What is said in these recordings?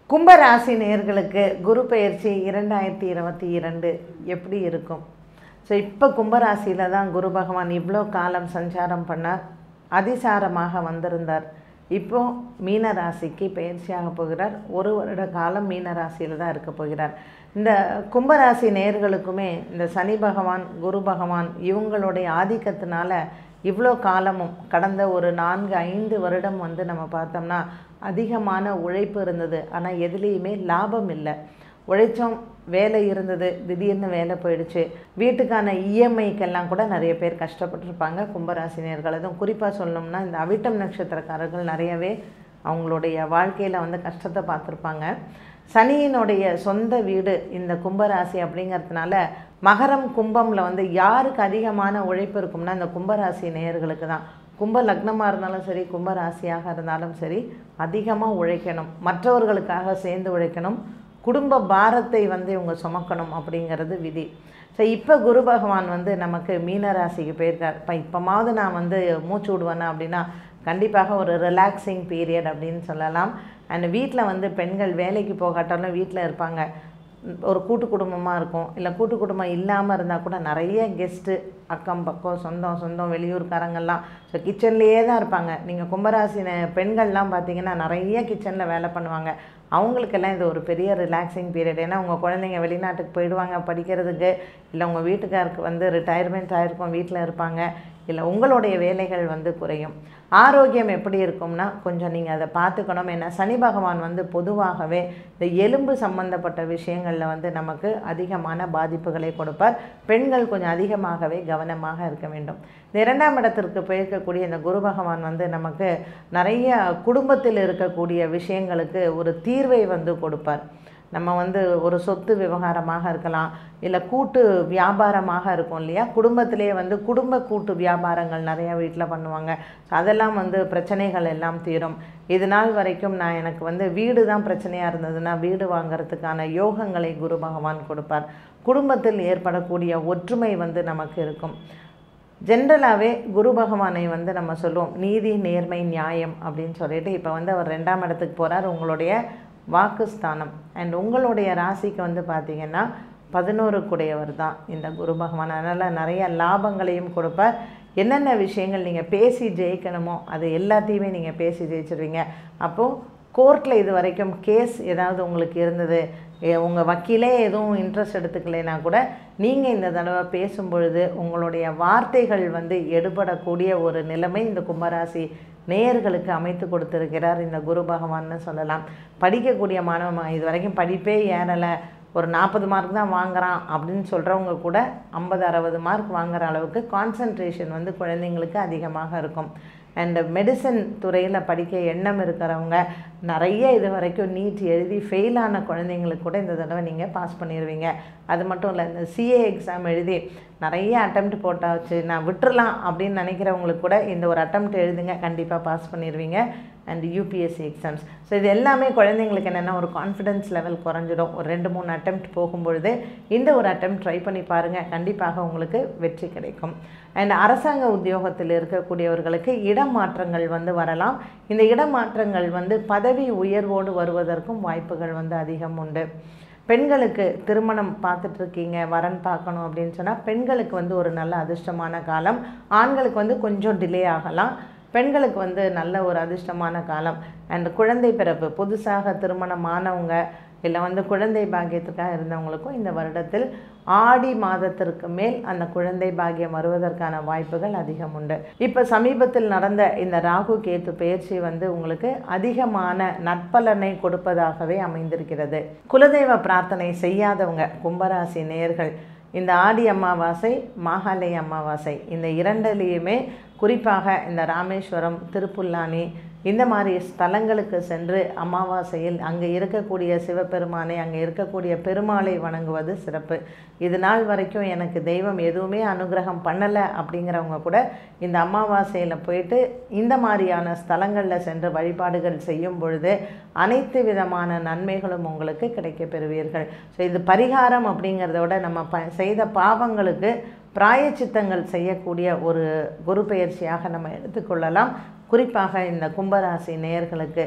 கும்பராசி நேயர்களுக்கு குரு பெயர்ச்சி இரண்டாயிரத்தி இருபத்தி இரண்டு எப்படி இருக்கும் ஸோ இப்போ கும்பராசியில் தான் குரு பகவான் இவ்வளோ காலம் சஞ்சாரம் பண்ணார் அதிசாரமாக வந்திருந்தார் இப்போ மீன ராசிக்கு பயிற்சியாக போகிறார் ஒரு வருட காலம் மீன ராசியில் தான் இருக்க போகிறார் இந்த கும்பராசி நேயர்களுக்குமே இந்த சனி பகவான் குரு பகவான் இவங்களுடைய ஆதிக்கத்தினால இவ்வளோ காலமும் கடந்த ஒரு நான்கு ஐந்து வருடம் வந்து நம்ம பார்த்தோம்னா அதிகமான உழைப்பு இருந்தது ஆனால் எதுலேயுமே லாபம் இல்லை உழைச்சோம் வேலை இருந்தது திடீர்னு வேலை போயிடுச்சு வீட்டுக்கான இஎம்ஐக்கெல்லாம் கூட நிறைய பேர் கஷ்டப்பட்டிருப்பாங்க கும்பராசினியர்கள் அதுவும் குறிப்பாக சொல்லணும்னா இந்த அவிட்டம் நட்சத்திரக்காரர்கள் நிறையவே அவங்களுடைய வாழ்க்கையில் வந்து கஷ்டத்தை பார்த்துருப்பாங்க சனியினுடைய சொந்த வீடு இந்த கும்பராசி அப்படிங்கிறதுனால மகரம் கும்பமில் வந்து யாருக்கு அதிகமான உழைப்பு இருக்கும்னா இந்த கும்பராசி நேயர்களுக்கு தான் கும்ப லக்னமாக இருந்தாலும் சரி கும்ப ராசியாக இருந்தாலும் சரி அதிகமாக உழைக்கணும் மற்றவர்களுக்காக சேர்ந்து உழைக்கணும் குடும்ப பாரத்தை வந்து இவங்க சுமக்கணும் அப்படிங்கிறது விதி ஸோ இப்போ குரு பகவான் வந்து நமக்கு மீன ராசிக்கு போயிருக்கார் இப்போ இப்போமாவது நான் வந்து மூச்சு விடுவேனா அப்படின்னா கண்டிப்பாக ஒரு ரிலாக்ஸிங் பீரியட் அப்படின்னு சொல்லலாம் அண்ட் வீட்டில் வந்து பெண்கள் வேலைக்கு போகாட்டாலும் வீட்டில் இருப்பாங்க ஒரு கூட்டு குடும்பமாக இருக்கும் இல்லை கூட்டு குடும்பம் இல்லாமல் இருந்தால் கூட நிறைய கெஸ்ட்டு அக்கம் பக்கம் சொந்தம் சொந்தம் வெளியூர்காரங்கள்லாம் ஸோ கிச்சன்லேயே தான் இருப்பாங்க நீங்கள் கும்பராசின பெண்கள்லாம் பார்த்தீங்கன்னா நிறைய கிச்சனில் வேலை பண்ணுவாங்க அவங்களுக்கெல்லாம் இது ஒரு பெரிய ரிலாக்ஸிங் பீரியட் ஏன்னா உங்கள் குழந்தைங்க வெளிநாட்டுக்கு போயிடுவாங்க படிக்கிறதுக்கு இல்லை உங்கள் வீட்டுக்காருக்கு வந்து ரிட்டையர்மெண்ட் ஆகிருக்கும் வீட்டில் இருப்பாங்க இல்லை உங்களுடைய வேலைகள் வந்து குறையும் ஆரோக்கியம் எப்படி இருக்கும்னா கொஞ்சம் நீங்கள் அதை பார்த்துக்கணும் ஏன்னா சனி பகவான் வந்து பொதுவாகவே இந்த எலும்பு சம்பந்தப்பட்ட விஷயங்களில் வந்து நமக்கு அதிகமான பாதிப்புகளை கொடுப்பார் பெண்கள் கொஞ்சம் அதிகமாகவே கவனமாக இருக்க வேண்டும் இந்த இரண்டாம் இடத்திற்கு போயிருக்கக்கூடிய இந்த குரு பகவான் வந்து நமக்கு நிறைய குடும்பத்தில் இருக்கக்கூடிய விஷயங்களுக்கு ஒரு தீர்வை வந்து கொடுப்பார் நம்ம வந்து ஒரு சொத்து விவகாரமாக இருக்கலாம் இல்லை கூட்டு வியாபாரமாக இருக்கும் இல்லையா குடும்பத்திலே வந்து குடும்ப கூட்டு வியாபாரங்கள் நிறையா வீட்டில் பண்ணுவாங்க ஸோ அதெல்லாம் வந்து பிரச்சனைகள் எல்லாம் தீரும் இது நாள் வரைக்கும் நான் எனக்கு வந்து வீடு தான் பிரச்சனையாக இருந்ததுன்னா வீடு வாங்கிறதுக்கான யோகங்களை குரு பகவான் கொடுப்பார் குடும்பத்தில் ஏற்படக்கூடிய ஒற்றுமை வந்து நமக்கு இருக்கும் ஜென்ரலாகவே குரு பகவானை வந்து நம்ம சொல்லுவோம் நீதி நேர்மை நியாயம் அப்படின்னு சொல்லிட்டு இப்போ வந்து அவர் ரெண்டாம் இடத்துக்கு போகிறார் உங்களுடைய வாக்குஸ்தானம் அண்ட் உங்களுடைய ராசிக்கு வந்து பார்த்திங்கன்னா பதினோரு குடையவர் தான் இந்த குரு பகவான் அதனால் நிறைய லாபங்களையும் கொடுப்பார் என்னென்ன விஷயங்கள் நீங்கள் பேசி ஜெயிக்கணுமோ அது எல்லாத்தையுமே நீங்கள் பேசி ஜெயிச்சிடுவீங்க அப்போது கோர்ட்டில் இது வரைக்கும் கேஸ் ஏதாவது உங்களுக்கு இருந்தது உங்கள் வக்கீலே எதுவும் இன்ட்ரெஸ்ட் எடுத்துக்கலைன்னா கூட நீங்கள் இந்த தடவை பேசும்பொழுது உங்களுடைய வார்த்தைகள் வந்து எடுபடக்கூடிய ஒரு நிலைமை இந்த கும்பராசி நேயர்களுக்கு அமைத்து கொடுத்துருக்கிறார் இந்த குரு பகவான்னு சொல்லலாம் படிக்கக்கூடிய மாணவன் இது வரைக்கும் படிப்பே ஏறலை ஒரு நாற்பது மார்க் தான் வாங்குறான் அப்படின்னு சொல்கிறவங்க கூட ஐம்பது அறுபது மார்க் வாங்குற அளவுக்கு கான்சன்ட்ரேஷன் வந்து குழந்தைங்களுக்கு அதிகமாக இருக்கும் அண்டு மெடிசன் துறையில் படிக்க எண்ணம் இருக்கிறவங்க நிறைய இது வரைக்கும் நீட் எழுதி ஃபெயிலான குழந்தைங்களுக்கு கூட இந்த தடவை நீங்கள் பாஸ் பண்ணிடுவீங்க அது மட்டும் இல்லை இந்த சிஏ எக்ஸாம் எழுதி நிறைய அட்டம்ப்ட் போட்டாச்சு நான் விட்டுறலாம் அப்படின்னு நினைக்கிறவங்களுக்கு கூட இந்த ஒரு அட்டம்ப்ட் எழுதுங்க கண்டிப்பாக பாஸ் பண்ணிடுவீங்க அண்ட் யூபிஎஸ்சி எக்ஸாம்ஸ் ஸோ இது எல்லாமே குழந்தைங்களுக்கு என்னென்னா ஒரு கான்ஃபிடென்ஸ் லெவல் குறைஞ்சிடும் ஒரு ரெண்டு மூணு அட்டம்ப்ட் போகும்பொழுது இந்த ஒரு அட்டம்ப்ட் ட்ரை பண்ணி பாருங்கள் கண்டிப்பாக உங்களுக்கு வெற்றி கிடைக்கும் அண்ட் அரசாங்க உத்தியோகத்தில் இருக்கக்கூடியவர்களுக்கு இடமாற்றங்கள் வந்து வரலாம் இந்த இடமாற்றங்கள் வந்து பதவி உயர்வோடு வருவதற்கும் வாய்ப்புகள் வந்து அதிகம் உண்டு பெண்களுக்கு திருமணம் பார்த்துட்ருக்கீங்க வரன் பார்க்கணும் அப்படின்னு சொன்னால் பெண்களுக்கு வந்து ஒரு நல்ல அதிர்ஷ்டமான காலம் ஆண்களுக்கு வந்து கொஞ்சம் டிலே ஆகலாம் பெண்களுக்கு வந்து நல்ல ஒரு அதிர்ஷ்டமான காலம் அண்ட் குழந்தை பிறப்பு புதுசாக திருமணமானவங்க இல்லை வந்து குழந்தை பாக்கியத்துக்காக இருந்தவங்களுக்கும் இந்த வருடத்தில் ஆடி மாதத்திற்கு மேல் அந்த குழந்தை பாக்கியம் வருவதற்கான வாய்ப்புகள் அதிகம் உண்டு இப்போ சமீபத்தில் நடந்த இந்த ராகு கேத்து பயிற்சி வந்து உங்களுக்கு அதிகமான நற்பலனை கொடுப்பதாகவே அமைந்திருக்கிறது குலதெய்வ பிரார்த்தனை செய்யாதவங்க கும்பராசி நேயர்கள் இந்த ஆடி அமாவாசை மாகாளய அமாவாசை இந்த இரண்டுலேயுமே குறிப்பாக இந்த ராமேஸ்வரம் திருப்புல்லானி இந்த மாதிரி ஸ்தலங்களுக்கு சென்று அமாவாசையில் அங்கே இருக்கக்கூடிய சிவபெருமானை அங்கே இருக்கக்கூடிய பெருமாளை வணங்குவது சிறப்பு இது நாள் வரைக்கும் எனக்கு தெய்வம் எதுவுமே அனுகிரகம் பண்ணலை அப்படிங்கிறவங்க கூட இந்த அமாவாசையில் போயிட்டு இந்த மாதிரியான ஸ்தலங்களில் சென்று வழிபாடுகள் செய்யும் பொழுது அனைத்து விதமான நன்மைகளும் உங்களுக்கு கிடைக்கப் பெறுவீர்கள் ஸோ இது பரிகாரம் அப்படிங்கிறத விட நம்ம ப செய்த பாவங்களுக்கு பிராயச்சித்தங்கள் செய்யக்கூடிய ஒரு குரு பெயர்ச்சியாக நம்ம எடுத்துக்கொள்ளலாம் குறிப்பாக இந்த கும்பராசி நேயர்களுக்கு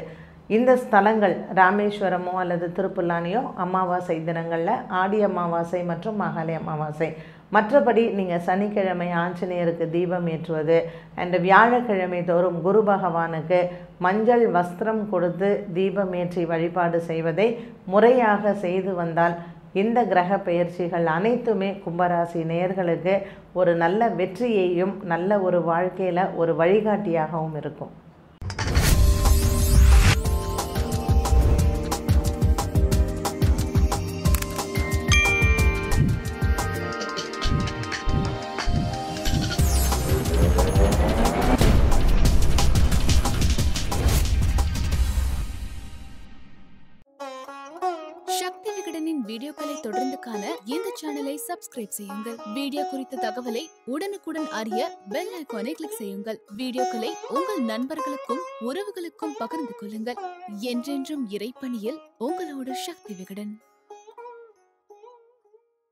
இந்த ஸ்தலங்கள் ராமேஸ்வரமோ அல்லது திருப்புல்லானியோ அமாவாசை தினங்களில் ஆடி அமாவாசை மற்றும் மாகாளி அமாவாசை மற்றபடி நீங்கள் சனிக்கிழமை ஆஞ்சநேயருக்கு தீபம் ஏற்றுவது அண்ட் வியாழக்கிழமை தோறும் குரு பகவானுக்கு மஞ்சள் வஸ்திரம் கொடுத்து தீபம் ஏற்றி வழிபாடு செய்வதை முறையாக செய்து வந்தால் இந்த கிரக பெயர்ச்சிகள் அனைத்துமே கும்பராசி நேயர்களுக்கு ஒரு நல்ல வெற்றியையும் நல்ல ஒரு வாழ்க்கையில் ஒரு வழிகாட்டியாகவும் இருக்கும் சக்தி விகடனின் வீடியோக்களை தொடர்ந்து காண இந்த சேனலை சப்ஸ்கிரைப் செய்யுங்கள் வீடியோ குறித்த தகவலை உடனுக்குடன் அறிய பெல் ஐகானை கிளிக் செய்யுங்கள் வீடியோக்களை உங்கள் நண்பர்களுக்கும் உறவுகளுக்கும் பகிர்ந்து கொள்ளுங்கள் என்றென்றும் இறைப்பணியில் உங்களோட சக்தி விகடன்